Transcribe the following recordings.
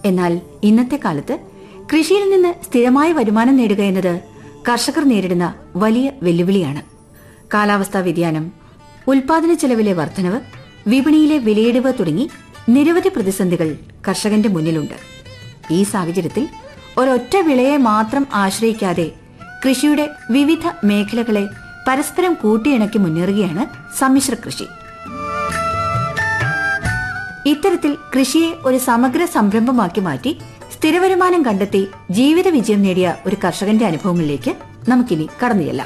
എന്നാൽ ഇന്നത്തെ കാലത്ത് കൃഷിയിൽ നിന്ന് സ്ഥിരമായ വരുമാനം നേടുക എന്നത് കർഷകർ നേരിടുന്ന വലിയ വെല്ലുവിളിയാണ് കാലാവസ്ഥാ വ്യതിയാനം ഉൽപാദന ചെലവിലെ വർധനവ് വിപണിയിലെ വിലയിടിവ് തുടങ്ങി നിരവധി പ്രതിസന്ധികൾ കർഷകന്റെ മുന്നിലുണ്ട് ഈ സാഹചര്യത്തിൽ ഒരൊറ്റ വിളയെ മാത്രം ആശ്രയിക്കാതെ കൃഷിയുടെ വിവിധ മേഖലകളെ പരസ്പരം കൂട്ടിയിണക്കി മുന്നേറുകയാണ് സമ്മിശ്ര കൃഷി ഇത്തരത്തിൽ കൃഷിയെ ഒരു സമഗ്ര സംരംഭമാക്കി മാറ്റി സ്ഥിരവരുമാനം കണ്ടെത്തി ജീവിത വിജയം നേടിയ ഒരു കർഷകന്റെ അനുഭവങ്ങളിലേക്ക് നമുക്കിനി കടന്നുചെല്ലാം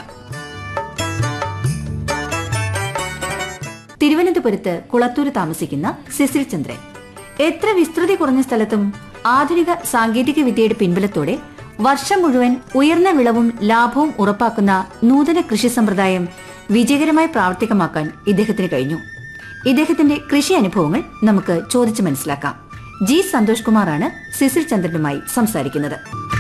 തിരുവനന്തപുരത്ത് കുളത്തൂര് താമസിക്കുന്ന സിസിൽ ചന്ദ്രൻ എത്ര വിസ്തൃതി കുറഞ്ഞ സ്ഥലത്തും ആധുനിക സാങ്കേതിക വിദ്യയുടെ പിൻബലത്തോടെ വർഷം മുഴുവൻ ഉയർന്ന വിളവും ലാഭവും ഉറപ്പാക്കുന്ന നൂതന കൃഷി സമ്പ്രദായം വിജയകരമായി പ്രാവർത്തികമാക്കാൻ ഇദ്ദേഹത്തിന് കഴിഞ്ഞു ഇദ്ദേഹത്തിന്റെ കൃഷി അനുഭവങ്ങൾ നമുക്ക് ചോദിച്ചു മനസ്സിലാക്കാം ജി സന്തോഷ് കുമാറാണ് സിസിൽ ചന്ദ്രനുമായി സംസാരിക്കുന്നത്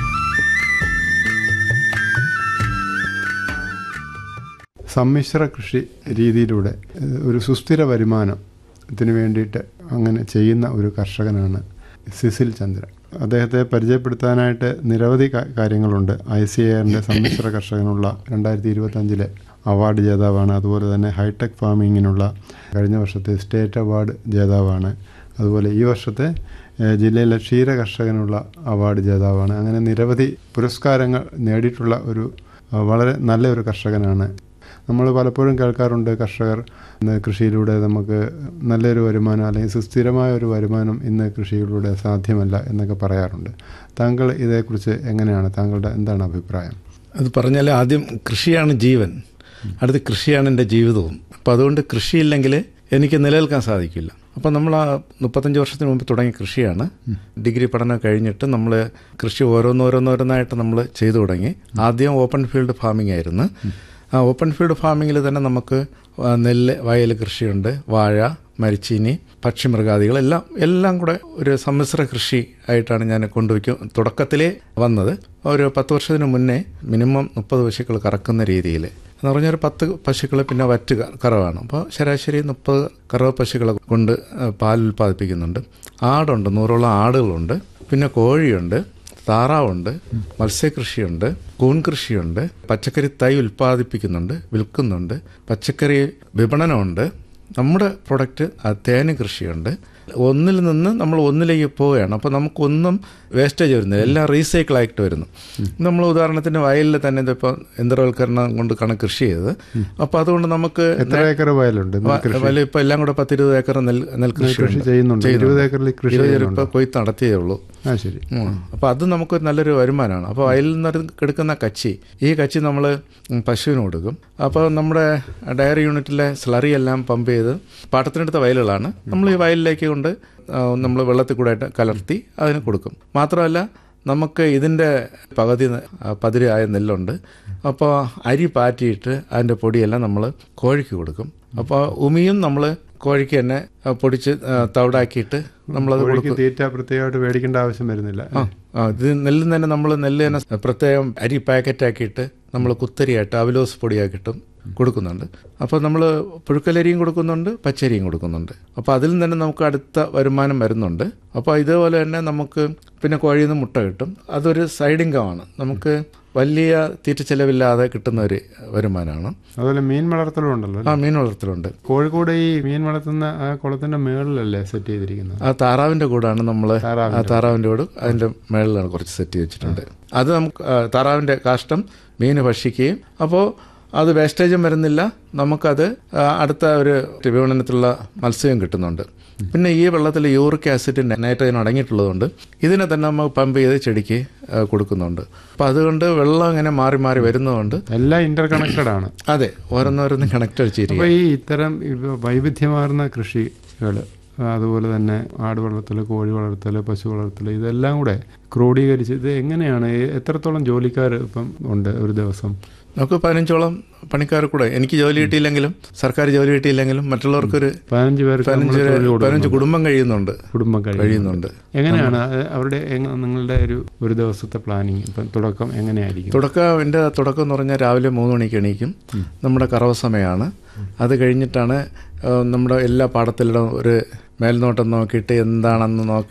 സമ്മിശ്ര കൃഷി രീതിയിലൂടെ ഏഹ്, ഒരു സുസ്ഥിര വരുമാനത്തിന് വേണ്ടിയിട്ട് അങ്ങനെ ചെയ്യുന്ന ഒരു കർഷകനാണ് സിസിൽ ചന്ദ്രൻ അദ്ദേഹത്തെ പരിചയപ്പെടുത്താനായിട്ട് നിരവധി കാ- കാര്യങ്ങളുണ്ട് ഐ സി എയറിൻ്റെ സമ്മിശ്ര കർഷകനുള്ള രണ്ടായിരത്തി ഇരുപത്തഞ്ചിലെ അവാർഡ് ജേതാവാണ് അതുപോലെ തന്നെ ഹൈടെക് ഫാമിങ്ങിനുള്ള കഴിഞ്ഞ വർഷത്തെ സ്റ്റേറ്റ് അവാർഡ് ജേതാവാണ് അതുപോലെ ഈ വർഷത്തെ ഏഹ്, ജില്ലയിലെ ക്ഷീര കർഷകനുള്ള അവാർഡ് ജേതാവാണ് അങ്ങനെ നിരവധി പുരസ്കാരങ്ങൾ നേടിയിട്ടുള്ള ഒരു ആ, വളരെ നല്ല ഒരു കർഷകനാണ് നമ്മൾ പലപ്പോഴും കേൾക്കാറുണ്ട് കർഷകർ ഇന്ന് കൃഷിയിലൂടെ നമുക്ക് നല്ലൊരു വരുമാനം അല്ലെങ്കിൽ സുസ്ഥിരമായ ഒരു വരുമാനം ഇന്ന് കൃഷിയിലൂടെ സാധ്യമല്ല എന്നൊക്കെ പറയാറുണ്ട് താങ്കൾ ഇതേക്കുറിച്ച് എങ്ങനെയാണ് താങ്കളുടെ എന്താണ് അഭിപ്രായം അത് പറഞ്ഞാൽ ആദ്യം കൃഷിയാണ് ജീവൻ അടുത്ത് കൃഷിയാണ് എൻ്റെ ജീവിതവും അപ്പം അതുകൊണ്ട് കൃഷിയില്ലെങ്കിൽ എനിക്ക് നിലനിൽക്കാൻ സാധിക്കില്ല അപ്പം നമ്മൾ ആ മുപ്പത്തഞ്ച് വർഷത്തിന് മുമ്പ് തുടങ്ങിയ കൃഷിയാണ് ഡിഗ്രി പഠനം കഴിഞ്ഞിട്ട് നമ്മൾ കൃഷി ഓരോന്നോരോന്നോരോന്നായിട്ട് നമ്മൾ ചെയ്തു തുടങ്ങി ആദ്യം ഓപ്പൺ ഫീൽഡ് ഫാമിംഗ് ആയിരുന്നു ആ ഓപ്പൺ ഫീൽഡ് ഫാമിങ്ങിൽ തന്നെ നമുക്ക് ആ, നെല്ല് വയൽ കൃഷിയുണ്ട് വാഴ മരിച്ചീനി പക്ഷിമൃഗാദികൾ എല്ലാം എല്ലാം കൂടെ ഒരു സമ്മിശ്ര കൃഷി ആയിട്ടാണ് ഞാൻ കൊണ്ടുവയ്ക്കും തുടക്കത്തിലേ വന്നത് ഒരു പത്ത് വർഷത്തിന് മുന്നേ മിനിമം മുപ്പത് പശുക്കൾ കറക്കുന്ന രീതിയിൽ എന്ന് പറഞ്ഞാൽ ഒരു പത്ത് പശുക്കൾ പിന്നെ വറ്റ് ക- കറവാണ് അപ്പോൾ ശരാശരി മുപ്പത് കറവ പശുക്കളെ കൊണ്ട് ആ, പാൽ ഉൽപ്പാദിപ്പിക്കുന്നുണ്ട് ആടുണ്ട് നൂറോളം ആടുകളുണ്ട് പിന്നെ കോഴിയുണ്ട് താറാവുണ്ട് മത്സ്യകൃഷിയുണ്ട് കൂൺ കൃഷിയുണ്ട് പച്ചക്കറി തൈ ഉൽപ്പാദിപ്പിക്കുന്നുണ്ട് വിൽക്കുന്നുണ്ട് പച്ചക്കറി വിപണനമുണ്ട് നമ്മുടെ പ്രൊഡക്റ്റ് തേന് കൃഷിയുണ്ട് ഒന്നിൽ നിന്ന് നമ്മൾ ഒന്നിലേക്ക് പോവുകയാണ് അപ്പോൾ നമുക്കൊന്നും വേസ്റ്റേജ് വരുന്നില്ല എല്ലാം റീസൈക്കിൾ ആയിട്ട് വരുന്നു നമ്മൾ ഉദാഹരണത്തിന് വയലിൽ തന്നെ ഇതിപ്പോൾ യന്ത്രവൽക്കരണം കൊണ്ട് കണക്ക് കൃഷി ചെയ്തത് അപ്പോൾ അതുകൊണ്ട് നമുക്ക് എത്ര ഏക്കർ വയലുണ്ട് നെൽകൃഷി? വയലിൽ ഇപ്പോൾ എല്ലാം കൂടെ പത്തിരുപത് ഏക്കർ നെൽ നെൽകൃഷി കൃഷി ചെയ്യുന്നുണ്ട് ഇരുപത് ഏക്കറിൽ കൃഷി ചെയ്യുന്നുണ്ട് ഇപ്പോൾ കൊയ്ത്ത് നടത്തിയേ ഉള്ളൂ ആ ശരി അപ്പോൾ അത് നമുക്ക് നല്ലൊരു വരുമാനമാണ് അപ്പോൾ വയലിൽ നിന്ന് എടുക്കുന്ന കച്ചി ഈ കച്ചി നമ്മൾ പശുവിന് കൊടുക്കും അപ്പോൾ നമ്മുടെ ഡയറി യൂണിറ്റിലെ സ്ലറി എല്ലാം പമ്പ് ചെയ്ത് പാട്ടത്തിനെടുത്ത വയലുകളാണ് നമ്മൾ ഈ വയലിലേക്ക് കൊണ്ട് നമ്മൾ വെള്ളത്തിൽ കൂടെ ആയിട്ട് കലർത്തി അതിന് കൊടുക്കും മാത്രമല്ല നമുക്ക് ഇതിൻ്റെ പകുതി ന- ആ, പതിരായ നെല്ലുണ്ട് അപ്പോൾ അരി പാറ്റിയിട്ട് അതിൻ്റെ പൊടിയെല്ലാം നമ്മൾ കോഴിക്ക് കൊടുക്കും അപ്പോൾ ഉമിയും നമ്മൾ കോഴിക്ക് തന്നെ ആ, പൊടിച്ച് ആ, തവിടാക്കിയിട്ട് നമ്മളത് കോഴിക്ക് തീറ്റ പ്രത്യേകമായിട്ട് മേടിക്കേണ്ട ആവശ്യം വരുന്നില്ല ആ ആ, ഇത് നെല്ല് തന്നെ നമ്മൾ നെല്ല് തന്നെ പ്രത്യേകം അരി പാക്കറ്റ് ആക്കിയിട്ട് നമ്മൾ കുത്തരിയായിട്ട് അവലോസ് പൊടിയാക്കിയിട്ടും കൊടുക്കുന്നുണ്ട് അപ്പോൾ നമ്മൾ പുഴുക്കലരിയും കൊടുക്കുന്നുണ്ട് പച്ചരിയും കൊടുക്കുന്നുണ്ട് അപ്പോൾ അതിൽ നിന്ന് തന്നെ നമുക്ക് അടുത്ത വരുമാനം വരുന്നുണ്ട് അപ്പോൾ ഇതേപോലെ തന്നെ നമുക്ക് പിന്നെ കോഴിയിൽ നിന്ന് മുട്ട കിട്ടും അതൊരു സൈഡ് ഇൻകമാണ് നമുക്ക് വലിയ തീറ്റ ചെലവില്ലാതെ കിട്ടുന്ന ഒരു വരുമാനമാണ് അതുപോലെ മീൻ വളർത്തലും ഉണ്ടല്ലോ ആ മീൻ വളർത്തലുണ്ട് കോഴിക്കോട് ഈ മീൻ വളർത്തുന്ന ആ കുളത്തിന്റെ മേളിലല്ലേ സെറ്റ് ചെയ്തിരിക്കുന്നത് ആ താറാവിൻ്റെ കൂടാണ് നമ്മൾ താറാവിന്റെ ആ താറാവിൻ്റെ കൂട് അതിൻ്റെ മേളിലാണ് കുറച്ച് സെറ്റ് വെച്ചിട്ടുണ്ട് അത് നമുക്ക് ആ, താറാവിൻ്റെ കാഷ്ടം മീൻ ഭക്ഷിക്കുകയും അപ്പോൾ അത് വേസ്റ്റേജും വരുന്നില്ല നമുക്കത് ആ, അടുത്ത ഒരു വിപണനത്തിലുള്ള മത്സ്യവും കിട്ടുന്നുണ്ട് പിന്നെ ഈ വെള്ളത്തിൽ യൂറിക് ആസിഡ് നൈട്രജൻ അടങ്ങിയിട്ടുള്ളതുകൊണ്ട് ഇതിനെ തന്നെ നമ്മൾ പമ്പ് ചെയ്ത് ചെടിക്ക് ആ, കൊടുക്കുന്നുണ്ട് അപ്പോൾ അതുകൊണ്ട് വെള്ളം ഇങ്ങനെ മാറി മാറി വരുന്നതുകൊണ്ട് എല്ലാം ഇന്റർ കണക്റ്റഡ് ആണ് അതെ ഓരോന്നോരോന്നും കണക്ട് വെച്ചിരിക്കും അപ്പോൾ ഈ ഇത്തരം ഇപ്പൊ വൈവിധ്യമാർന്ന കൃഷികൾ അതുപോലെ തന്നെ ആട് വളർത്തൽ കോഴി വളർത്തൽ പശു വളർത്തൽ ഇതെല്ലാം കൂടെ ക്രോഡീകരിച്ച് ഇത് എങ്ങനെയാണ് ഈ എത്രത്തോളം ജോലിക്കാർ ഇപ്പം ഉണ്ട് ഒരു ദിവസം നമുക്ക് പതിനഞ്ചോളം പണിക്കാർ കൂടെ എനിക്ക് ജോലി കിട്ടിയില്ലെങ്കിലും സർക്കാർ ജോലി കിട്ടിയില്ലെങ്കിലും മറ്റുള്ളവർക്കൊരു പതിനഞ്ച് പേർക്ക് പതിനഞ്ച് നമ്മള് തൊഴിൽ കൊടുക്കുന്നുണ്ട്. പതിനഞ്ച് കുടുംബം കഴിയുന്നുണ്ട് കുടുംബം കഴിയുന്നുണ്ട് എങ്ങനെയാണ് അത് അവരുടെ എങ്ങ- നിങ്ങളുടെ ഒരു ഒരു ദിവസത്തെ പ്ലാനിങ് ഇപ്പം തുടക്കം എങ്ങനെയായിരിക്കും തുടക്കം എൻ്റെ തുടക്കം എന്ന് പറഞ്ഞാൽ രാവിലെ മൂന്ന് മണിക്ക് എണീക്കും നമ്മുടെ കറവ സമയമാണ് അത് കഴിഞ്ഞിട്ടാണ് ആ, നമ്മുടെ എല്ലാ പാടത്തിലും ഒരു മേൽനോട്ടം നോക്കിയിട്ട് എന്താണെന്ന് നോക്കി